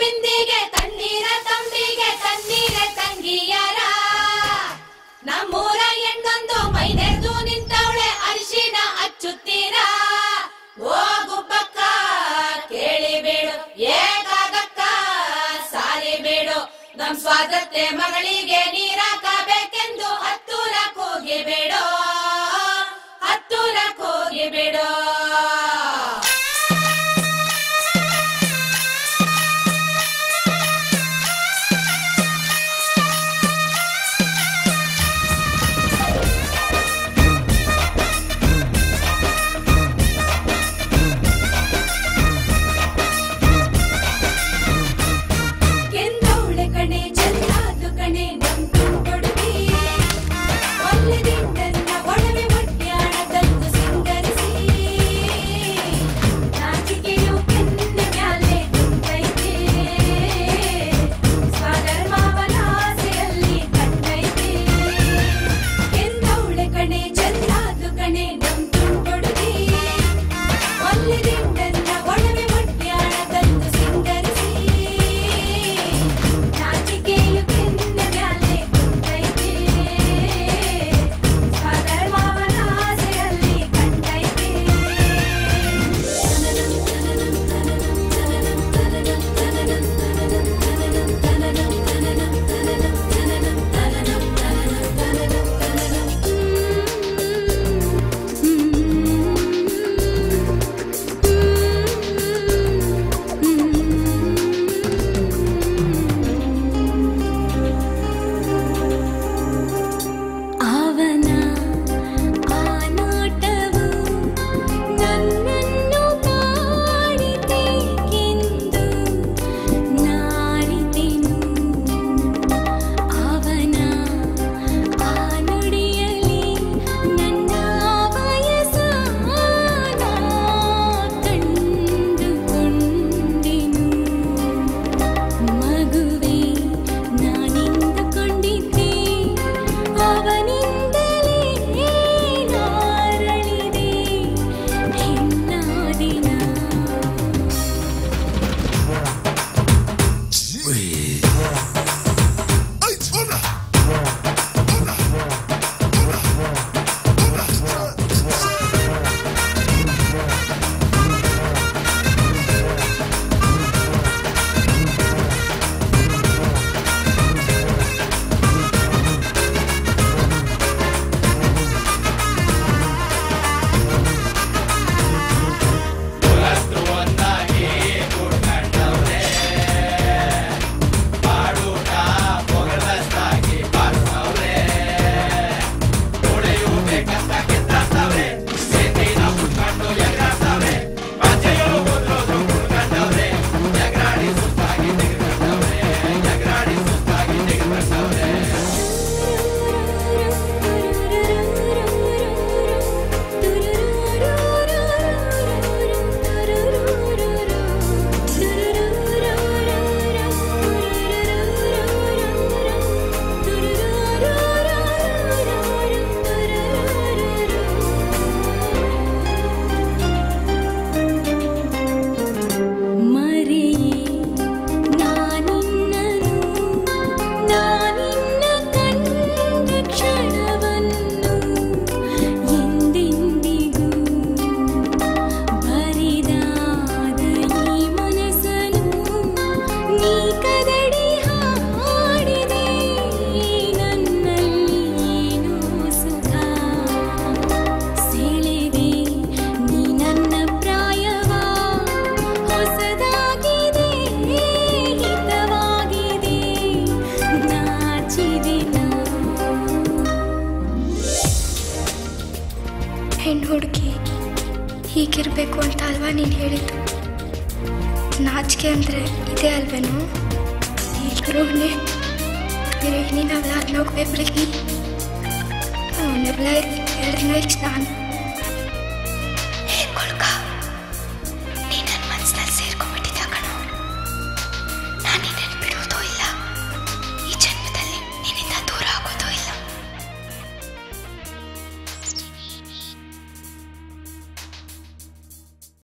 ಬಿಂದಿಗೆ ತಣ್ಣೀರ ತಂಬಿಗೆ ತಣ್ಣೀರೆ ತಂಗಿಯರ ನಮ್ಮೂರ ಹೆಣ್ಣೊಂದು ಮೈನೆರೆದು ನಿಂತವಳೆ ಅರಿಶಿನ ಹಚ್ಚುತ್ತೀರಾ ಓ ಗುಬ್ಬಕ್ಕ ಕೇಳಿ ಬೇಡು ಏಕಾಗಕ್ಕ ಸಾರಿ ಬೇಡು ನಮ್ ಸ್ವಾತಂತ್ರ್ಯ ಮಗಳಿಗೆ ನೀರಾಕಬೇಕೆಂದು ಹತ್ತೂರ ಕೂಗಿ ಬೇಡೋ ಹತ್ತೂರ ಕೂಗಿ ಬೇಡೋ ಕೆಂದವಳೆ ಕಣೆ ಚೆಲ್ಲಾದು ಕಣೆ ನಮ್ ಕೊಡುಗೆ ಒಳ್ಳೆದಿಂದನ್ನ ಒಡವೆ ಒಡ್ಯಾಣ ತಂದು ಸಿಂಗರಿಸಿ ನಾಚಿಕೆಯು ಕೆನ್ನ ಮ್ಯಾಲೆ ಕುಂತೈತೆ ಸ್ವಾದರ ಮಾವನ ಆಸೆಯಲ್ಲಿ ಕಣ್ಣೈತೆ ಕೆಂದವಳೆ ಕಣೆ ಚೆಲ್ಲಾದು ಕಣೆ ನಮ್ ಕೊಡುಗೆ ಒಳ್ಳೆದಿಂದನ್ನ ಒಡವೆ ಒಡ್ಯಾಣ ತಂದು ಸಿಂಗರಿಸಿ ನಾಚಿಕೆಯು ಕೆನ್ನ ಮ್ಯಾಲೆ ಕುಂತೈತೆ ಸ್ವಾದರ ಮಾವನ ಆಸೆಯಲ್ಲಿ ಕಂಡೈತೆ ಅವನ ಆ ನೋಟವು ನನ್ನನ್ನು ಕಾಡಿತೇಕೆಂದು ನಾರಿತೆನು ಅವನ ಆ ನುಡಿಯಲ್ಲಿ ನನ್ನ ವಯಸ್ಸಾನ ಕಂಡುಕೊಂಡೆನು ಮಗುವೆ ನಾನಿಂದುಕೊಂಡಿದ್ದೆ ಅವನಿಂದಲೇ ನಾರಳಿದೆ ಹೆಣ್ಣಾದಿನ ಮರೆಯೇ ನಾನಿನ್ನನು ನಾನಿನ್ನ ಕಂಡ ಕ್ಷಣವನ್ನು ಎಂದೆಂದಿಗೂ ಬರಿದಾದ ಈ ಮನಸ್ಸನ್ನು ನೀ ಕದಡಿ ಹಾಡಿದೆ ನನ್ನಲ್ಲಿ ಏನೋ ಸುಖ ಸೆಳೆದೆ ನೀ ನನ್ನ ಪ್ರಾಯವ ಹೊಸದಾಗಿದೆ ಹಿತವಾಗಿದೆ ನಾಚಿದೆ ಹೆಣ್ಣು ಹುಡುಗಿ ಹೀಗಿರಬೇಕು ಅಂತ ಅಲ್ವಾ ನೀನು ಹೇಳಿದ್ದು ನಾಚಿಕೆ ಅಂದರೆ ಇದೇ ಅಲ್ವೇನು ಈಗಲೂ ನೀನು ಅವಳ ಹೋಗ್ಬೇಕು ಅವನೆಲ್ಲ ಹೇಳಿದ್ನ ನಾನು